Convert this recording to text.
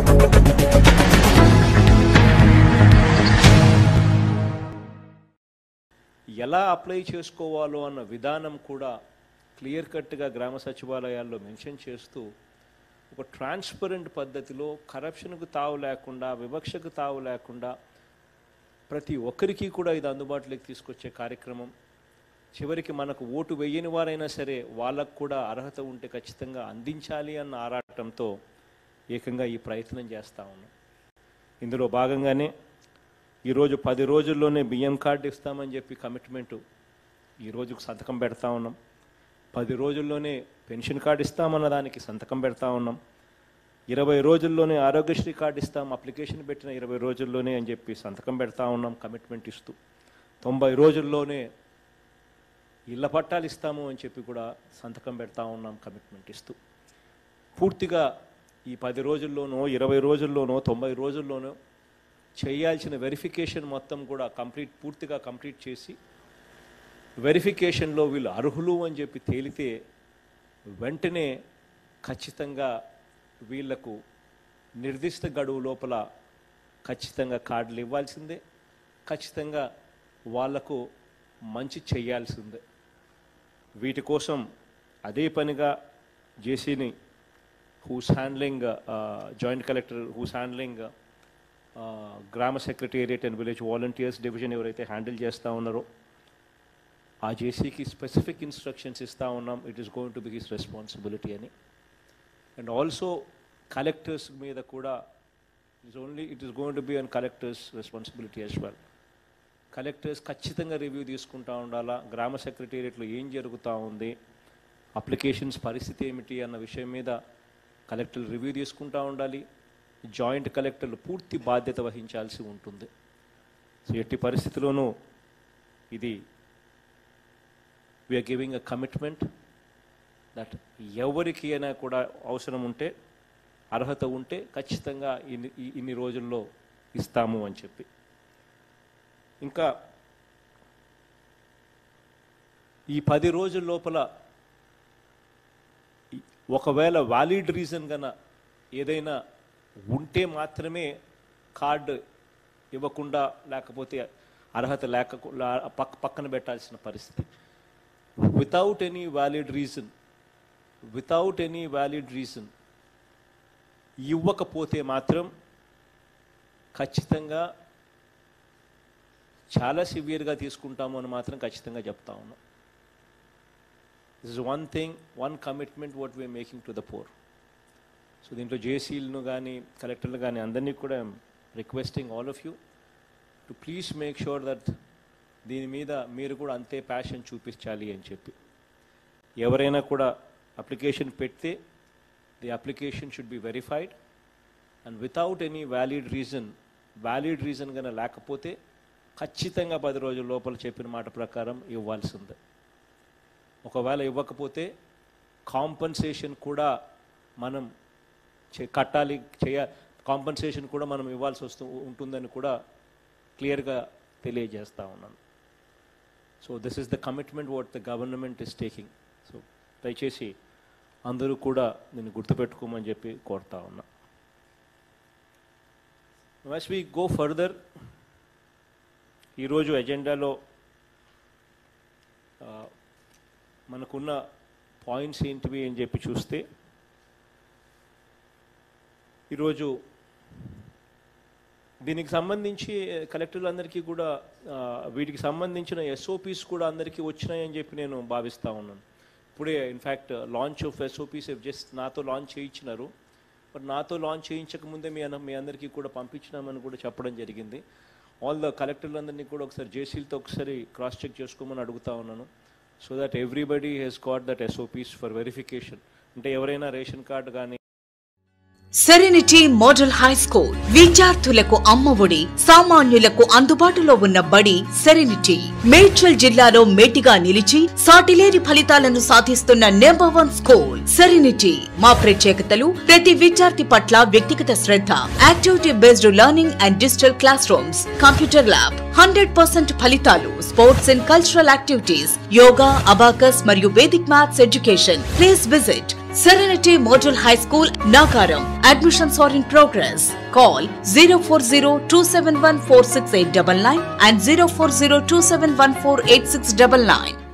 ఎలా అప్లై చేసుకోవాలో అన్న విధానం కూడా క్లియర్ కట్గా గ్రామ సచివాలయాల్లో మెన్షన్ చేస్తూ ఒక ట్రాన్స్పరెంట్ పద్ధతిలో కరప్షన్కు తావు లేకుండా వివక్షకు తావు లేకుండా ప్రతి ఒక్కరికి కూడా ఇది అందుబాటులోకి తీసుకొచ్చే కార్యక్రమం చివరికి మనకు ఓటు వేయని వారైనా సరే వాళ్ళకు కూడా అర్హత ఉంటే ఖచ్చితంగా అందించాలి అన్న ఆరాటంతో ఏకంగా ఈ ప్రయత్నం చేస్తూ ఉన్నాం ఇందులో భాగంగానే ఈరోజు పది రోజుల్లోనే బియ్యం కార్డు ఇస్తామని చెప్పి కమిట్మెంటు ఈ రోజుకు సంతకం పెడతా ఉన్నాం పది రోజుల్లోనే పెన్షన్ కార్డు ఇస్తామన్న దానికి సంతకం పెడతా ఉన్నాం ఇరవై రోజుల్లోనే ఆరోగ్యశ్రీ కార్డు ఇస్తాం అప్లికేషన్ పెట్టిన ఇరవై రోజుల్లోనే అని చెప్పి సంతకం పెడతా ఉన్నాం కమిట్మెంట్ ఇస్తూ తొంభై రోజుల్లోనే ఇళ్ల పట్టాలు ఇస్తాము అని చెప్పి కూడా సంతకం పెడతా ఉన్నాం కమిట్మెంట్ ఇస్తూ పూర్తిగా ఈ పది రోజుల్లోనో ఇరవై రోజుల్లోనో తొంభై రోజుల్లోనో చేయాల్సిన వెరిఫికేషన్ మొత్తం కూడా కంప్లీట్ పూర్తిగా కంప్లీట్ చేసి వెరిఫికేషన్లో వీళ్ళు అర్హులు అని చెప్పి తేలితే వెంటనే ఖచ్చితంగా వీళ్లకు నిర్దిష్ట గడువు లోపల ఖచ్చితంగా కార్డులు ఇవ్వాల్సిందే ఖచ్చితంగా వాళ్లకు మంచి చేయాల్సిందే వీటి కోసం అదే పనిగా జేసీని who's handling joint collector who's handling గ్రామ secretariat and village volunteers division ఎవరైతే హ్యాండిల్ చేస్తూ ఉన్నారో ఆ జేసీకి స్పెసిఫిక్ ఇన్స్ట్రక్షన్స్ ఇస్తూ ఉన్నాం it is going to be his responsibility అని అండ్ ఆల్సో కలెక్టర్స్ మీద కూడా it's only it is going to be an collectors responsibility as well collectors ఖచ్చితంగా రివ్యూ తీసుకుంటూ ఉండాలా గ్రామ సెక్రటేరియట్లో ఏం జరుగుతూ ఉంది అప్లికేషన్స్ పరిస్థితి ఏమిటి అన్న విషయం మీద కలెక్టర్లు రివ్యూ తీసుకుంటూ ఉండాలి జాయింట్ కలెక్టర్లు పూర్తి బాధ్యత వహించాల్సి ఉంటుంది సో ఎట్టి పరిస్థితిలోనూ ఇది we are giving a commitment that ఎవరికి అయినా కూడా అవసరం ఉంటే అర్హత ఉంటే ఖచ్చితంగా ఇన్ని ఈ- ఇన్ని రోజుల్లో ఇస్తాము అని చెప్పి ఇంకా ఈ పది రోజుల లోపల ఈ- ఒకవేళ వ్యాలిడ్ రీజన్ గన ఏదైనా ఉంటే మాత్రమే కార్డు ఇవ్వకుండా లేకపోతే అర్హత లేక పక్క పక్కన పెట్టాల్సిన పరిస్థితి without any valid reason without any valid reason ఇవ్వకపోతే మాత్రం ఖచ్చితంగా చాలా సివియర్గా తీసుకుంటాము అని మాత్రం ఖచ్చితంగా చెప్తా ఉన్నాం this is one thing one commitment what we are making to the poor so దీంట్లో జేసీలను కానీ కలెక్టర్లు కానీ అందరినీ కూడా requesting all of you to please make sure that దీని మీద మీరు కూడా అంతే ప్యాషన్ చూపించాలి అని చెప్పి ఎవరైనా కూడా అప్లికేషన్ పెడితే the application should be verified and without any valid reason valid reason కనుక లేకపోతే ఖచ్చితంగా పది రోజుల లోపల చెప్పిన మాట ప్రకారం ఇవ్వాల్సిందే ఒకవేళ ఇవ్వకపోతే కాంపన్సేషన్ కూడా మనం చే- కట్టాలి చేయ కాంపన్సేషన్ కూడా మనం ఇవ్వాల్సి వస్తూ ఉంటుందని కూడా క్లియర్గా తెలియజేస్తా ఉన్నాను so this is the commitment what the government is taking so దయచేసి అందరూ కూడా నేను గుర్తుపెట్టుకోమని చెప్పి కోరుతా ఉన్నా యాజ్ వి గో ఫర్దర్ ఈరోజు ఎజెండాలో ఆ, మనకున్న పాయింట్స్ ఏంటివి అని చెప్పి చూస్తే ఈరోజు దీనికి సంబంధించి కలెక్టర్లందరికీ కూడా ఆ, వీటికి సంబంధించిన ఎస్ఓపీస్ కూడా అందరికీ వచ్చినాయని చెప్పి నేను భావిస్తూ ఉన్నాను ఇప్పుడే in fact launch of SOPs just నాతో లాంచ్ చేయించినారు బట్ నాతో లాంచ్ చేయించక ముందే మీ అన్న మీ అందరికీ కూడా పంపించినామని కూడా చెప్పడం జరిగింది ఆల్ ద కలెక్టర్లందరినీ కూడా ఒకసారి జేసీలతో ఒకసారి క్రాస్ చెక్ చేసుకోమని అడుగుతా ఉన్నాను so that everybody has got that SOPs for verification అంటే ఎవరైనా రేషన్ కార్డు కానీ సెరెనిటీ మోడల్ హై స్కూల్ విద్యార్థులకు అమ్మఒడి సామాన్యులకు అందుబాటులో ఉన్న బడి సెరెనిటీ మేడ్చల్ జిల్లాలో మేటిగా నిలిచి సాటిలేని ఫలితాలను సాధిస్తున్న నెంబర్ వన్ స్కూల్ సెరెనిటీ మా ప్రత్యేకతలు ప్రతి విద్యార్థి పట్ల వ్యక్తిగత శ్రద్ధ activity based learning and digital classrooms computer lab hundred percent ఫలితాలు sports and cultural activities yoga abacus మరియు Vedic maths education please visit Serenity Model High School, Nagaram. Admissions are in progress. Call 040 and 040